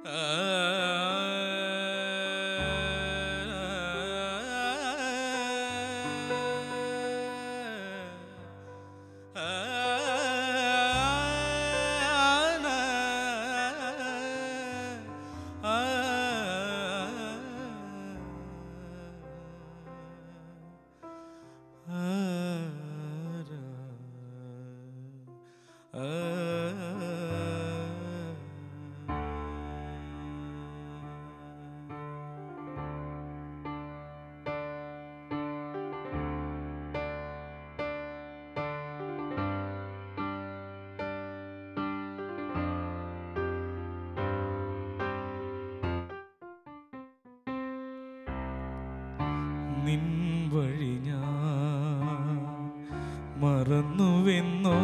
നിൻ വഴി ഞാൻ മറന്നുവെന്നോ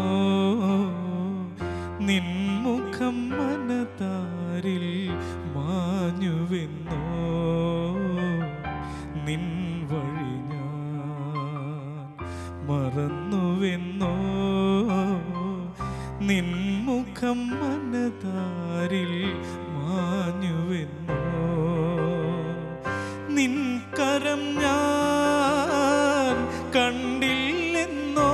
നിൻ മുഖം മനതാരിൽ മാഞ്ഞുവെന്നോ നിൻ വഴി ഞാൻ മറന്നുവെന്നോ നിൻ മുഖം മനതാരിൽ മാഞ്ഞുവെന്നോ നിൻ കരം ഞാൻ കണ്ടില്ലെന്നോ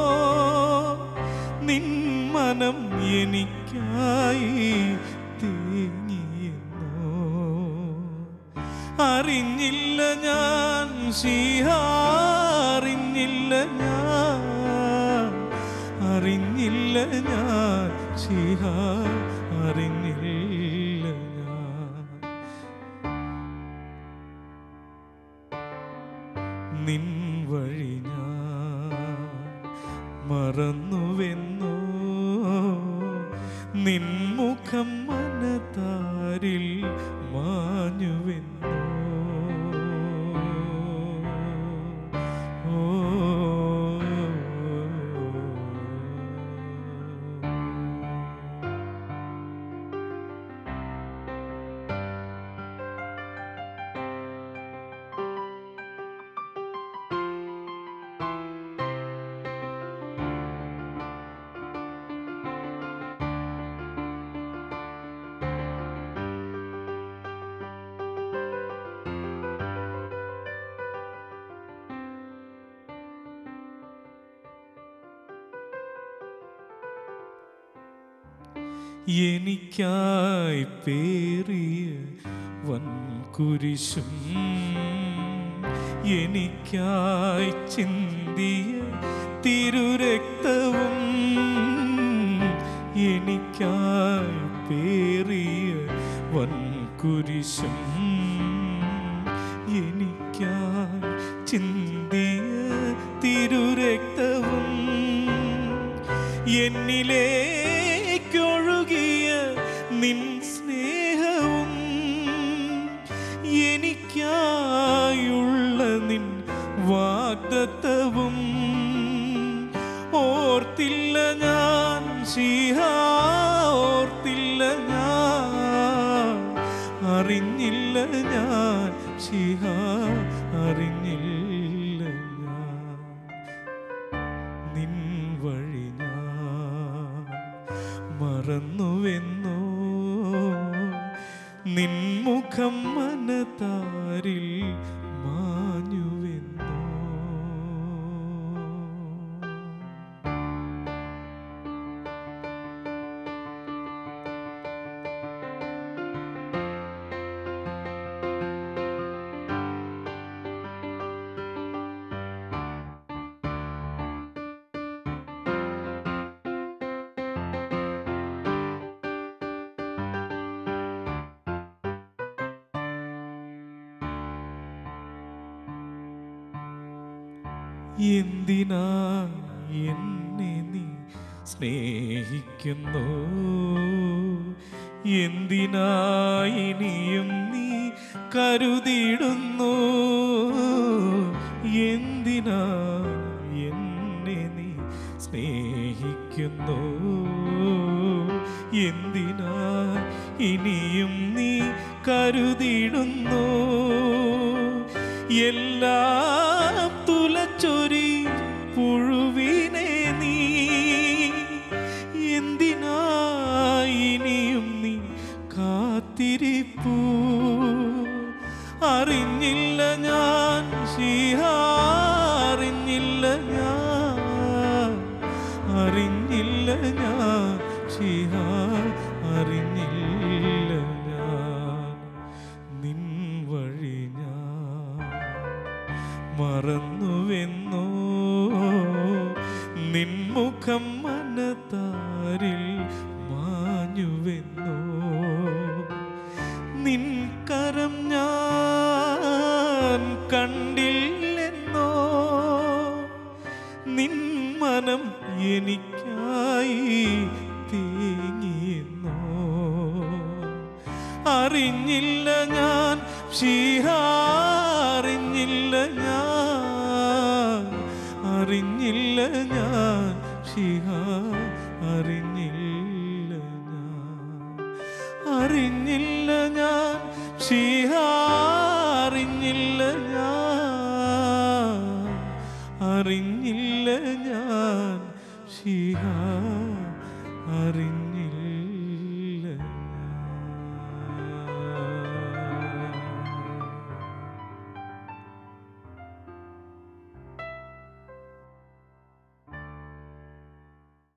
നിൻ മനം എനിക്കായി തേങ്ങിയെന്നോ അറിഞ്ഞില്ല ഞാൻ ശിഹ അറിഞ്ഞില്ല ഞാൻ അറിഞ്ഞില്ല ഞാൻ ശിഹ അറിഞ്ഞില്ല ഞാൻ നിൻ വഴി ഞാൻ മറന്നുവെന്നോ നിൻ മുഖം മനതാരിൽ മാഞ്ഞുവെന്നോ ഓ എനിക്കായി പേറിയ വൻ കുരിശും എനിക്കായി ചിന്തിയ തിരുരക്തവും എനിക്കായി പേറിയ വൻ കുരിശും എനിക്കായി ചിന്തിയ തിരുരക്തവും എന്നിലേക്കൊഴുകിയ നിൻ സ്നേഹവും എനിക്കായുള്ള നിൻ വാഗ്ദത്തവും ഓർത്തില്ല ഞാൻ ശിഹ ഓർത്തില്ല ഞാൻ അറിഞ്ഞില്ല ഞാൻ ശിഹ അറിഞ്ഞില്ല ഞാൻ നിൻ വഴി ഞാൻ മറന്നുവെന്നോ നിൻ മുഖം മനതാരിൽ മാഞ്ഞുവെന്നോ എന്തിനാ എന്നെ നീ സ്നേഹിക്കുന്നു എന്തിനാ ഇനിയും നീ കരുതിയിടുന്നു എന്തിനാ എന്നെ നീ സ്നേഹിക്കുന്നു എന്തിനാ ഇനിയും നീ കരുതിയിടുന്നു എല്ലാം തുലച്ചൊരി പുഴുവിനെ നീ എന്തിനാ ഇനിയും നീ കാത്തിരി എന്നോ അറിഞ്ഞില്ല ഞാൻ ഷിഹ അറിഞ്ഞില്ല ഞാൻ അറിഞ്ഞില്ല ഞാൻ ഷിഹ അറിഞ്ഞില്ല ഞാൻ അറിഞ്ഞില്ല ഞാൻ ഷിഹ അറിഞ്ഞില്ല ഞാൻ അറിഞ്ഞില്ല